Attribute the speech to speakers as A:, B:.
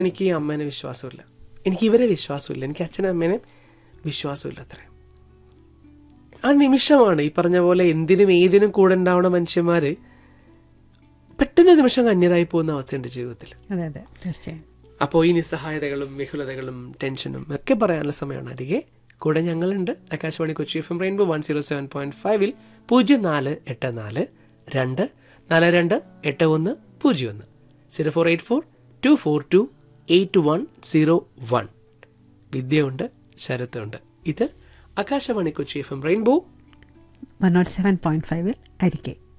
A: എനിക്ക് ഈ അമ്മേനെ വിശ്വാസമില്ല എനിക്ക് ഇവരെ വിശ്വാസമില്ല എനിക്ക് അച്ഛനും അമ്മേനെ വിശ്വാസമില്ല അത്രയും ആ നിമിഷമാണ് ഈ പറഞ്ഞ പോലെ എന്തിനും ഏതിനും കൂടെ ഉണ്ടാവുന്ന മനുഷ്യന്മാര് പെട്ടെന്ന് നിമിഷം അന്യരായി പോകുന്ന അവസ്ഥയുണ്ട് ജീവിതത്തിൽ
B: അതെ അതെ തീർച്ചയായും
A: അപ്പോൾ ഈ നിസ്സഹായതകളും വിഹുലതകളും ടെൻഷനും ഒക്കെ പറയാനുള്ള സമയമാണ് അരികെ കൂടെ ഞങ്ങളുണ്ട് Akashvani Kochi F M rainbow one zero seven point ഫൈവിൽ പൂജ്യം നാല് എട്ട് നാല് രണ്ട് നാല് രണ്ട് എട്ട് ഒന്ന് പൂജ്യം ഒന്ന് zero four eight four two four two eight one zero one വിദ്യയുണ്ട് ശരത്തുണ്ട് ഇത് Akashvani Kochi F M rainbow
B: one nought seven point ഫൈവിൽ അരികെ